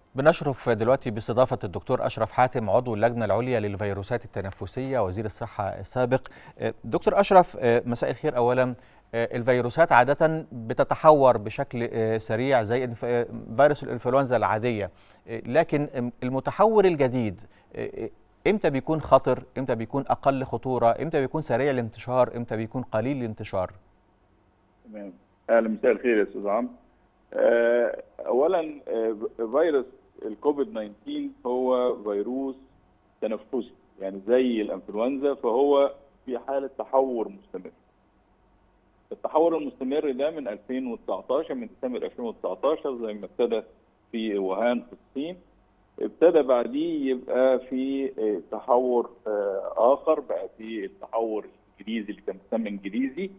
بنشرف دلوقتي باستضافة الدكتور أشرف حاتم عضو اللجنة العليا للفيروسات التنفسية وزير الصحة السابق دكتور أشرف مساء الخير أولا الفيروسات عادة بتتحور بشكل سريع زي فيروس الإنفلونزا العادية لكن المتحور الجديد امتى بيكون خطر امتى بيكون أقل خطورة امتى بيكون سريع الانتشار امتى بيكون قليل الانتشار تمام اهلا مساء الخير يا استاذ عمرو اولا فيروس الكوفيد 19 هو فيروس تنفسي يعني زي الانفلونزا فهو في حاله تحور مستمر التحور المستمر ده من 2019 من ديسمبر 2019 زي ما ابتدى في ووهان في الصين ابتدى بعديه يبقى في تحور اخر بقى في التحور الانجليزي اللي كان مسمى انجليزي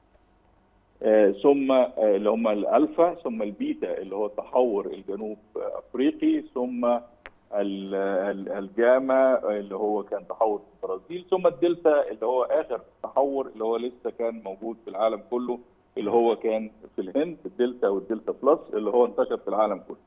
ثم اللي هم الالفا ثم البيتا اللي هو التحور الجنوب افريقي ثم الجاما اللي هو كان تحور في البرازيل ثم الدلتا اللي هو اخر تحور اللي هو لسه كان موجود في العالم كله اللي هو كان في الهند الدلتا والدلتا بلس اللي هو انتشر في العالم كله.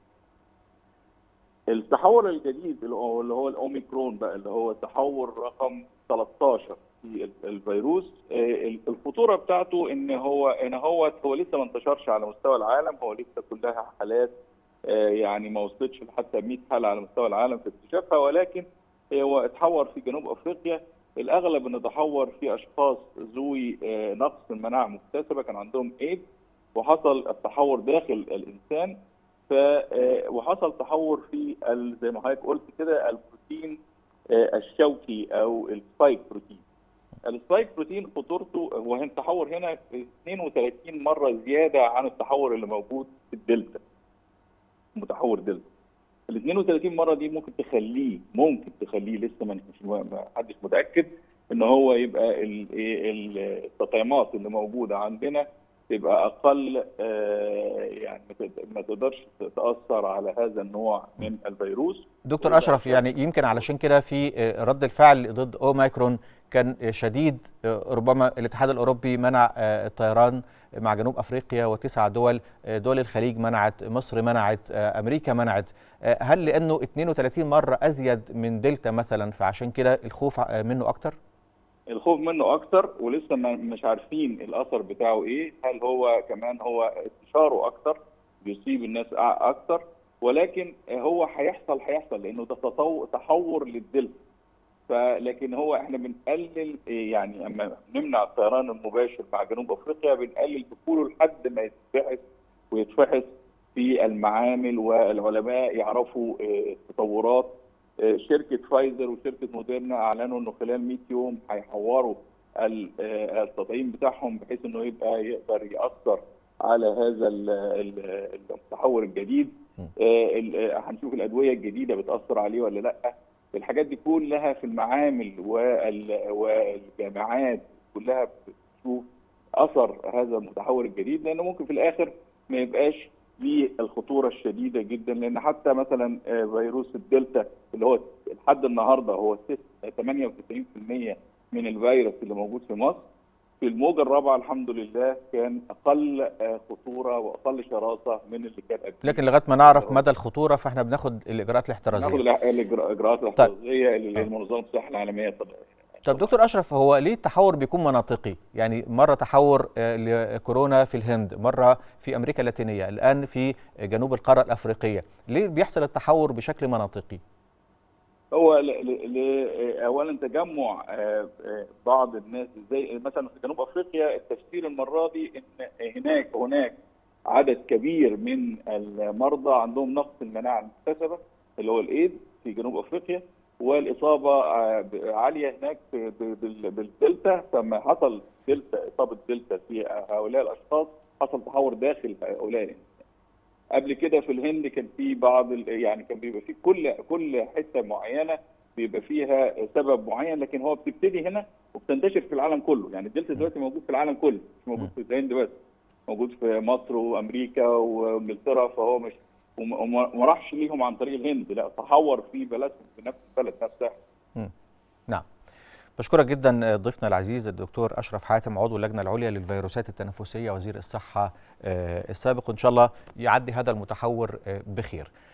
التحور الجديد اللي هو اللي هو الاوميكرون بقى اللي هو تحور رقم 13 في الفيروس الخطوره بتاعته ان هو ان هو هو لسه ما انتشرش على مستوى العالم هو لسه كلها حالات يعني ما وصلتش حتى 100 حاله على مستوى العالم في اكتشافها ولكن هو اتحور في جنوب افريقيا الاغلب انه تحور في اشخاص ذوي نقص المناعه مكتسبه كان عندهم ايد وحصل التحور داخل الانسان ف وحصل تحور في زي ما حضرتك قلت كده البروتين الشوكي او السبايك بروتين السبايك بروتين خطورته هو التحور هنا 32 مره زياده عن التحور اللي موجود في الدلتا متحور دلتا ال 32 مره دي ممكن تخليه ممكن تخليه لسه ما حدش متاكد ان هو يبقى التطعيمات اللي موجوده عندنا تبقى اقل يعني ما تقدرش تاثر على هذا النوع من الفيروس دكتور اشرف يعني يمكن علشان كده في رد الفعل ضد اوميكرون كان شديد ربما الاتحاد الاوروبي منع الطيران مع جنوب افريقيا وتسع دول دول الخليج منعت مصر منعت امريكا منعت هل لانه 32 مره ازيد من دلتا مثلا فعشان كده الخوف منه اكتر؟ الخوف منه اكتر ولسه مش عارفين الاثر بتاعه ايه هل هو كمان هو انتشاره اكتر بيصيب الناس اكتر ولكن هو هيحصل هيحصل لانه ده تحور للدلتا فلكن هو احنا بنقلل يعني اما نمنع الطيران المباشر مع جنوب افريقيا بنقلل دخوله لحد ما يتفحص ويتفحص في المعامل والعلماء يعرفوا التطورات شركه فايزر وشركه موديرنا اعلنوا انه خلال 100 يوم هيحوروا التطعيم بتاعهم بحيث انه يبقى يقدر ياثر على هذا التحور الجديد هنشوف الادويه الجديده بتاثر عليه ولا لا الحاجات دي كلها في المعامل والجامعات كلها بتشوف اثر هذا المتحور الجديد لانه ممكن في الاخر ما يبقاش ليه الخطوره الشديده جدا لان حتى مثلا فيروس الدلتا اللي هو لحد النهارده هو 98% من الفيروس اللي موجود في مصر في الموجه الرابعه الحمد لله كان اقل خطوره واقل شراسه من اللي كان قبل لكن لغايه ما نعرف مدى الخطوره فاحنا بناخد الاجراءات الاحترازيه ناخد الاجراءات الاحترازيه اللي منظمه الصحه العالميه طبعا طب دكتور اشرف هو ليه التحور بيكون مناطقي؟ يعني مره تحور لكورونا في الهند، مره في امريكا اللاتينيه، الان في جنوب القاره الافريقيه، ليه بيحصل التحور بشكل مناطقي؟ هو ل... ل... اولا تجمع بعض الناس زي مثلا في جنوب افريقيا التفسير المره دي ان هناك هناك عدد كبير من المرضى عندهم نقص المناعه المكتسبه اللي هو الايد في جنوب افريقيا والاصابه عاليه هناك بالدلتا فما حصل دلتا اصابه دلتا في هؤلاء الاشخاص حصل تحور داخل هؤلاء الانسان. قبل كده في الهند كان في بعض يعني كان بيبقى في كل كل حته معينه بيبقى فيها سبب معين لكن هو بتبتدي هنا وبتنتشر في العالم كله يعني الدلتا دلوقتي موجود في العالم كله مش موجود في الهند بس موجود في مصر وامريكا وانجلترا فهو مش وما راحش ليهم عن طريق الهند لا تحور في بلدهم في نفس البلد نفسها نعم بشكرك جدا ضيفنا العزيز الدكتور اشرف حاتم عضو اللجنه العليا للفيروسات التنفسيه وزير الصحه السابق وان شاء الله يعدي هذا المتحور بخير